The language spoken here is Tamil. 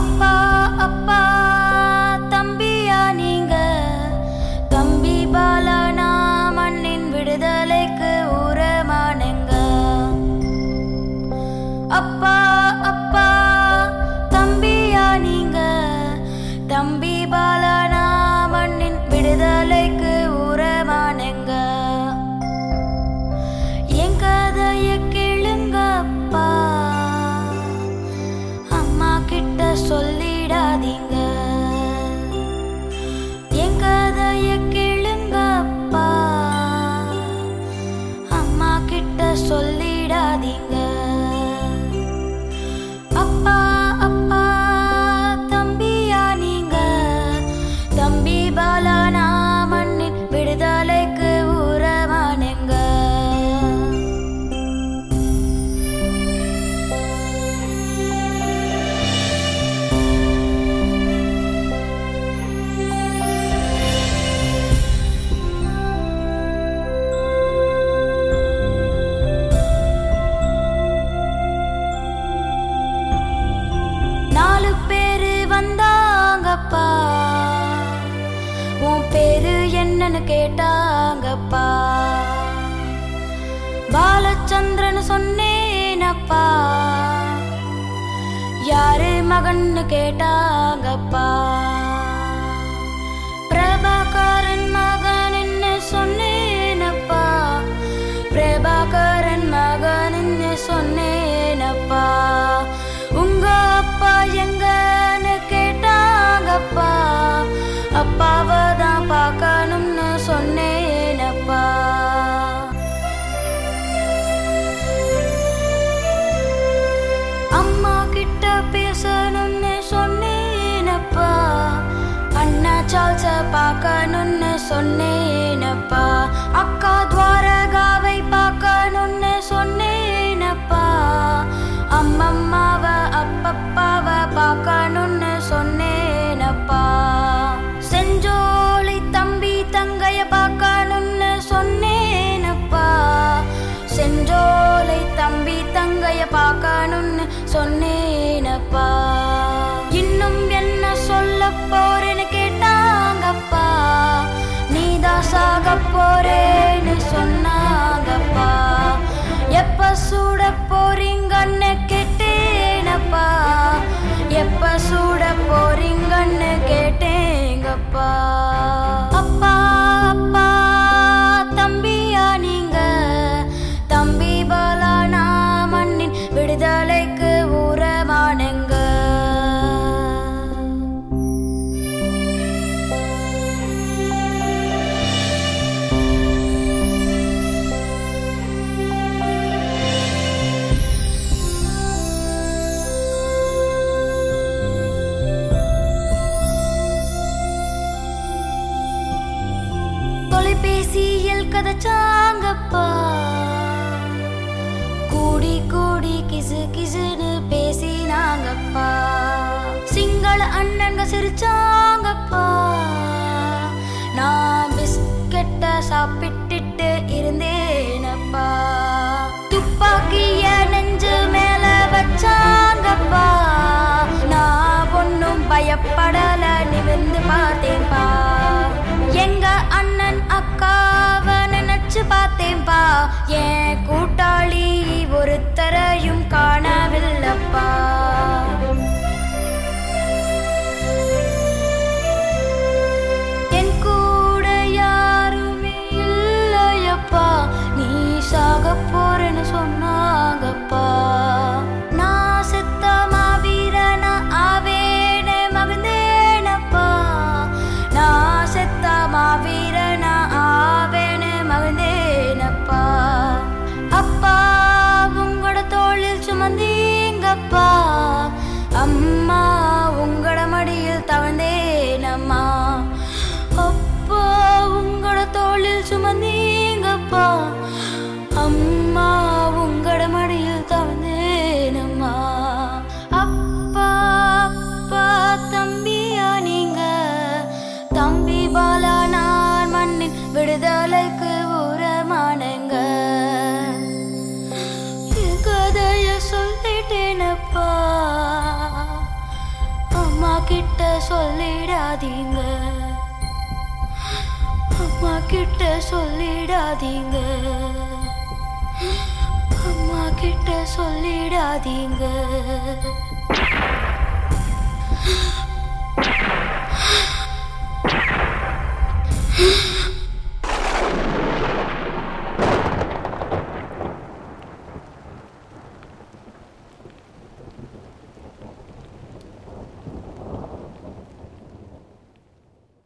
அப்பா அப்பா தம்பியா நீங்க தம்பி பாலானா மண்ணின் விடுதலைக்கு ஊரமானங்க அப்பா அப்பா தம்பியா நீங்க தம்பி பாலானா மண்ணின் விடுதலைக்கு ஊரமானங்க என் கதைய கேளுங்க அப்பா அம்மா கிட்ட சொல்லிடாதீங்க என் கதைய கேளுங்க அப்பா அம்மா கிட்ட சொல்லிடாதீங்க அப்பா அப்பா தம்பியா நீங்க தம்பி பாலானா மண்ணின் விடுதலைக்கு ஊரமானங்க நாலு பேரு வந்தாங்கப்பா உன் பேரு என்னன்னு கேட்டாங்கப்பா பாலச்சந்திரன் சொன்னேனப்பா யாரு மகன்னு கேட்டாங்கப்பா பிரபாகரன் மகன் என்ன சொன்னேனப்பா பிரபாகரன் மகன் என்ன சொன்னேனப்பா உங்க அப்பா எங்கன்னு கேட்டாங்கப்பா அப்பாவை தான் பார்க்கணும்னு சொன்னேனப்பா அம்மா கிட்ட பேசணும்னு சொன்னேனப்பா அண்ணா சால்ஸ பார்க்கணும்னு சொன்னேனப்பா அக்கா துவாரகாவை பார்க்கணும்னு சொன்னேனப்பா அம்மம்மாவ அப்பப்பாவ பார்க்கணும்னு சொன்னேனப்பா செஞ்சோலை தம்பி தங்கைய பார்க்கணும்னு சொன்னேனப்பா செஞ்சோலை தம்பி தங்கைய பார்க்கணும்னு சொன்னேனப்பா இன்னும் என்ன சொல்ல போறேன்னு கேட்டாங்கப்பா நீதான் சாக போறேன்னு சொன்னாங்கப்பா எப்ப சூட போறீங்கன்னு கேட்டேனப்பா எப்ப சூட போறீங்கன்னு கேட்டேங்கப்பா அப்பா அப்பா தம்பியா நீங்க தம்பி பாலானா மண்ணின் விடுதலைக்கு ஊரமானங்க தொலைபேசியில் கதைச்சாங்கப்பா கூடி கூடி கிசு கிசுன்னு பேசினாங்கப்பா சிங்கள அண்ணங்க சிரிச்சாங்கப்பா நான் பிஸ்கெட்ட சாப்பிட்டுட்டு இருந்தேனப்பா துப்பாக்கிய நெஞ்சு மேல வச்சாங்கப்பா நான் ஒன்னும் பயப்படல நிமிர்ந்து பார்த்தேன்பா எங்க அண்ணன் அக்காவ நினைச்சு பார்த்தேன்பா என் கூட்டாளி ஒருத்தரையும் காணவில்லப்பா என் கூட யாருமே இல்லையப்பா சொல்லிடாதீங்க அம்மா கிட்ட சொல்லிடாதீங்க அம்மா கிட்ட சொல்லிடாதீங்க